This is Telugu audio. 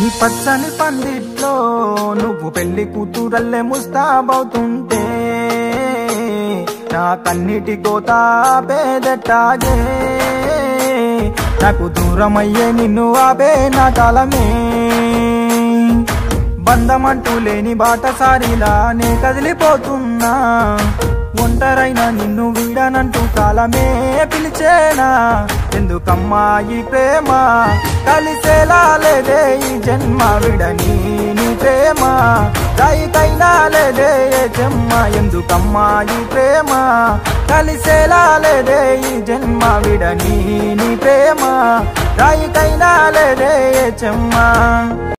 నీ పచ్చని పందిట్లో నువ్వు పెళ్లి కూతురల్లే ముస్తాబవుతుంటే నా కన్నిటి కోత పేదెట్టాగే నాకు దూరమయ్యే నిన్ను ఆపే నా కాలమే బంధమంటూ లేని బాటసారిలా నే కదిలిపోతున్నా ఒంటరైన నిన్ను వీడనంటూ కాలమే పిలిచేనా ఎందుకమ్మా ఈ ప్రేమ కలిసేలా లేదే ఈ జన్మ విడని నీ ప్రేమ రాయికైనా లేదే ఏ జన్మ ఎందుకమ్మా ఈ ప్రేమ కలిసేలా లేదే ఈ జన్మ విడని నీ ప్రేమ రాయికైనా లేదే ఏ జన్మ